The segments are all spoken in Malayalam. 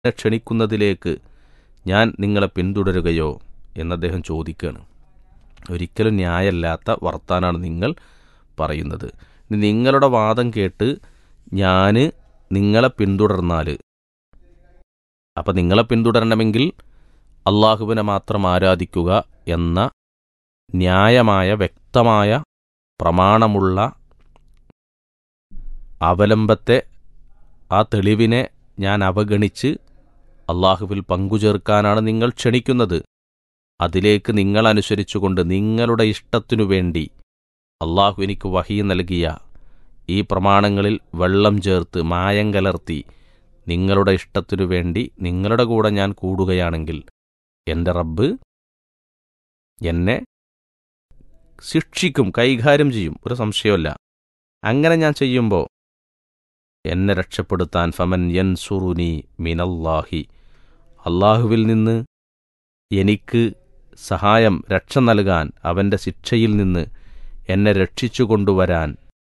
എന്നെ ക്ഷണിക്കുന്നതിലേക്ക് ഞാൻ നിങ്ങളെ പിന്തുടരുകയോ എന്നദ്ദേഹം ചോദിക്കുകയാണ് ഒരിക്കലും ന്യായമല്ലാത്ത വർത്താനാണ് നിങ്ങൾ പറയുന്നത് ഇനി നിങ്ങളുടെ വാദം കേട്ട് ഞാൻ നിങ്ങളെ പിന്തുടർന്നാൽ അപ്പം നിങ്ങളെ പിന്തുടരണമെങ്കിൽ അള്ളാഹുവിനെ മാത്രം ആരാധിക്കുക എന്ന ന്യായമായ വ്യക്തമായ പ്രമാണമുള്ള അവലംബത്തെ ആ തെളിവിനെ ഞാൻ അവഗണിച്ച് അള്ളാഹുവിൽ പങ്കുചേർക്കാനാണ് നിങ്ങൾ ക്ഷണിക്കുന്നത് അതിലേക്ക് നിങ്ങൾ അനുസരിച്ചുകൊണ്ട് നിങ്ങളുടെ ഇഷ്ടത്തിനു വേണ്ടി അള്ളാഹു എനിക്ക് വഹി നൽകിയ ഈ പ്രമാണങ്ങളിൽ വെള്ളം ചേർത്ത് മായം കലർത്തി നിങ്ങളുടെ ഇഷ്ടത്തിനു വേണ്ടി നിങ്ങളുടെ കൂടെ ഞാൻ കൂടുകയാണെങ്കിൽ എൻ്റെ റബ്ബ് എന്നെ ശിക്ഷിക്കും കൈകാര്യം ചെയ്യും ഒരു സംശയമല്ല അങ്ങനെ ഞാൻ ചെയ്യുമ്പോൾ എന്നെ രക്ഷപ്പെടുത്താൻ ഫമൻ യൻ സുറുനി മിനല്ലാഹി അള്ളാഹുവിൽ നിന്ന് എനിക്ക് സഹായം രക്ഷ നൽകാൻ അവൻ്റെ ശിക്ഷയിൽ നിന്ന് എന്നെ രക്ഷിച്ചു കൊണ്ടുവരാൻ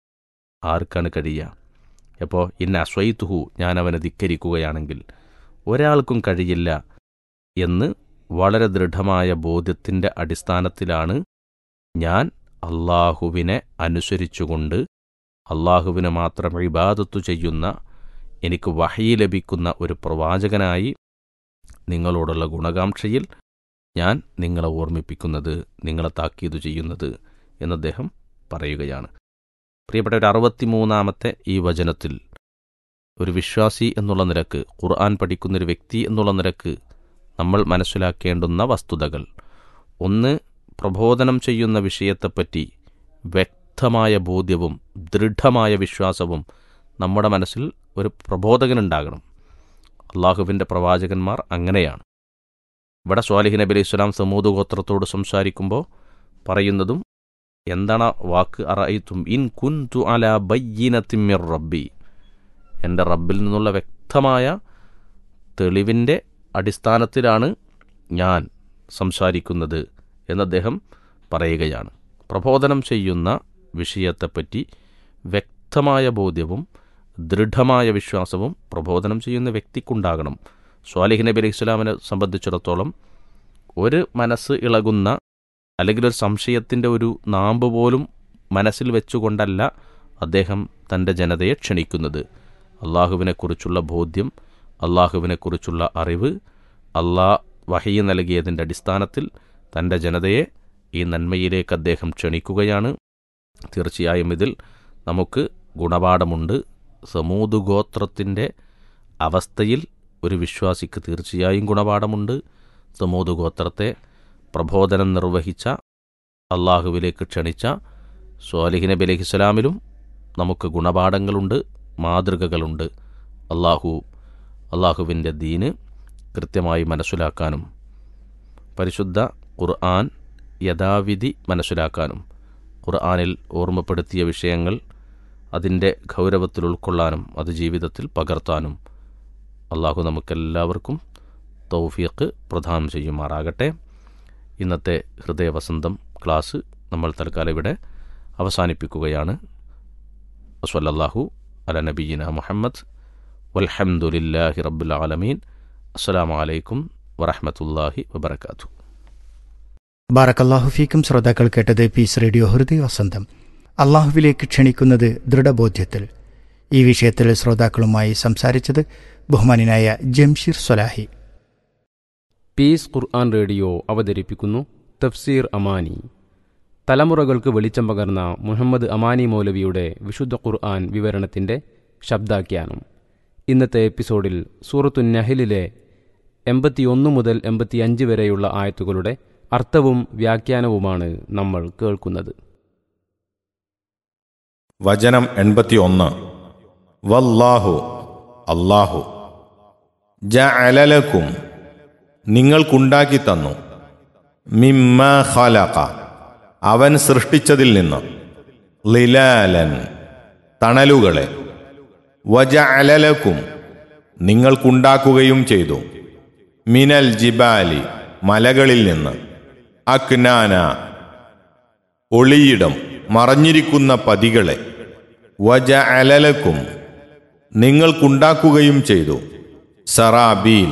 ആർക്കാണ് കഴിയുക അപ്പോൾ ഇന്ന അസ്വൈത്തുഹു ഞാൻ അവനെ ധിക്കരിക്കുകയാണെങ്കിൽ ഒരാൾക്കും കഴിയില്ല എന്ന് വളരെ ദൃഢമായ ബോധ്യത്തിൻ്റെ അടിസ്ഥാനത്തിലാണ് ഞാൻ അള്ളാഹുവിനെ അനുസരിച്ചുകൊണ്ട് അള്ളാഹുവിനെ മാത്രം ഇബാദത്തു ചെയ്യുന്ന എനിക്ക് വഹി ലഭിക്കുന്ന ഒരു പ്രവാചകനായി നിങ്ങളോടുള്ള ഗുണകാംക്ഷയിൽ ഞാൻ നിങ്ങളെ ഓർമ്മിപ്പിക്കുന്നത് നിങ്ങളെ താക്കീതു ചെയ്യുന്നത് എന്ന് അദ്ദേഹം പറയുകയാണ് പ്രിയപ്പെട്ട ഒരു അറുപത്തിമൂന്നാമത്തെ ഈ വചനത്തിൽ ഒരു വിശ്വാസി എന്നുള്ള നിരക്ക് ഖുർആൻ പഠിക്കുന്ന ഒരു വ്യക്തി എന്നുള്ള നിരക്ക് നമ്മൾ മനസ്സിലാക്കേണ്ടുന്ന വസ്തുതകൾ ഒന്ന് പ്രബോധനം ചെയ്യുന്ന വിഷയത്തെപ്പറ്റി വ്യക്തമായ ബോധ്യവും ദൃഢമായ വിശ്വാസവും നമ്മുടെ മനസ്സിൽ ഒരു പ്രബോധകനുണ്ടാകണം അള്ളാഹുവിൻ്റെ പ്രവാചകന്മാർ അങ്ങനെയാണ് ഇവിടെ സ്വാലിഹ് നബി അലൈഹി സ്വലാം സമൂത് ഗോത്രത്തോട് സംസാരിക്കുമ്പോൾ പറയുന്നതും എന്താണ് ആ വാക്ക് അറയിത്തും ഇൻ കുൻതു അല ബയ്യനത്തിമ്മിർ റബ്ബി എൻ്റെ റബ്ബിൽ നിന്നുള്ള വ്യക്തമായ തെളിവിൻ്റെ അടിസ്ഥാനത്തിലാണ് ഞാൻ സംസാരിക്കുന്നത് എന്ന് അദ്ദേഹം പറയുകയാണ് പ്രബോധനം ചെയ്യുന്ന വിഷയത്തെപ്പറ്റി വ്യക്തമായ ബോധ്യവും ദൃഢമായ വിശ്വാസവും പ്രബോധനം ചെയ്യുന്ന വ്യക്തിക്കുണ്ടാകണം സ്വാലിഹ് നബി അലൈഹി സ്വലാമിനെ സംബന്ധിച്ചിടത്തോളം ഒരു മനസ്സ് ഇളകുന്ന അല്ലെങ്കിൽ ഒരു സംശയത്തിൻ്റെ ഒരു നാമ്പ് പോലും മനസ്സിൽ വെച്ചുകൊണ്ടല്ല അദ്ദേഹം തൻ്റെ ജനതയെ ക്ഷണിക്കുന്നത് അള്ളാഹുവിനെക്കുറിച്ചുള്ള ബോധ്യം അള്ളാഹുവിനെക്കുറിച്ചുള്ള അറിവ് അള്ളാ വഹി നൽകിയതിൻ്റെ അടിസ്ഥാനത്തിൽ തൻ്റെ ജനതയെ ഈ നന്മയിലേക്ക് അദ്ദേഹം ക്ഷണിക്കുകയാണ് തീർച്ചയായും ഇതിൽ നമുക്ക് ഗുണപാഠമുണ്ട് സമൂത് ഗോത്രത്തിൻ്റെ അവസ്ഥയിൽ ഒരു വിശ്വാസിക്ക് തീർച്ചയായും ഗുണപാഠമുണ്ട് സമൂത് ഗോത്രത്തെ പ്രബോധനം നിർവഹിച്ച അള്ളാഹുവിലേക്ക് ക്ഷണിച്ച സ്വാലിഹ് നബി അലൈഹി സ്വലാമിലും നമുക്ക് ഗുണപാഠങ്ങളുണ്ട് മാതൃകകളുണ്ട് അള്ളാഹു അള്ളാഹുവിൻ്റെ ദീന് കൃത്യമായി മനസ്സിലാക്കാനും പരിശുദ്ധ ഖുർആൻ യഥാവിധി മനസ്സിലാക്കാനും ഖുർആനിൽ ഓർമ്മപ്പെടുത്തിയ വിഷയങ്ങൾ അതിൻ്റെ ഗൗരവത്തിൽ ഉൾക്കൊള്ളാനും അത് ജീവിതത്തിൽ പകർത്താനും അള്ളാഹു നമുക്കെല്ലാവർക്കും തൗഫീഖ് പ്രദാനം ചെയ്യുമാറാകട്ടെ ഇന്നത്തെ ഹൃദയവസന്തം ക്ലാസ് നമ്മൾ തൽക്കാലം ഇവിടെ അവസാനിപ്പിക്കുകയാണ് വസ്വല്ലാഹു അല നബീന മുഹമ്മദ് വൽഹംദുലില്ലാഹി റബ്ബുൽ ആലമീൻ അസ്സലാമു അലൈക്കും വറഹമത്തല്ലാഹി വബർക്കാത്തു ബാറക്കല്ലാഹു ഫീക്കും ശ്രോതാക്കൾ കേട്ടത് പീസ് റേഡിയോ ഹൃദയ വസന്തം അള്ളാഹുവിലേക്ക് ക്ഷണിക്കുന്നത് ദൃഢബോധ്യത്തിൽ ഈ വിഷയത്തിൽ ശ്രോതാക്കളുമായി സംസാരിച്ചത് ബഹുമാനായ Jamsheer Swalahi Peace Quran Radio അവതരിപ്പിക്കുന്നു തഫ്സീർ അമാനി തലമുറകൾക്ക് വെളിച്ചം പകർന്ന മുഹമ്മദ് അമാനി മൗലവിയുടെ വിശുദ്ധ ഖുർആൻ വിവരണത്തിന്റെ ശബ്ദാഖ്യാനം ഇന്നത്തെ എപ്പിസോഡിൽ സൂറത്തു നഹലിലെ എൺപത്തിയൊന്ന് മുതൽ എൺപത്തിയഞ്ച് വരെയുള്ള ആയത്തുകളുടെ അർത്ഥവും വ്യാഖ്യാനവുമാണ് നമ്മൾ കേൾക്കുന്നത് വചനം എൺപത്തിയൊന്ന് വല്ലാഹു അല്ലാഹു ജഅലലക്കും നിങ്ങൾക്കുണ്ടാക്കി തന്നു മിമ്മ ഖലഖ അവൻ സൃഷ്ടിച്ചതിൽ നിന്ന് ലിലാലൻ തണലുകളെ വജഅലലക്കും നിങ്ങൾക്കുണ്ടാക്കുകയും ചെയ്തു മിനൽ ജിബാലി മലകളിൽ നിന്ന് അക്നാന ഒളിയിടം മറഞ്ഞിരിക്കുന്ന പതികളെ വജ അലലക്കും നിങ്ങൾക്കുണ്ടാക്കുകയും ചെയ്തു സറാബീൽ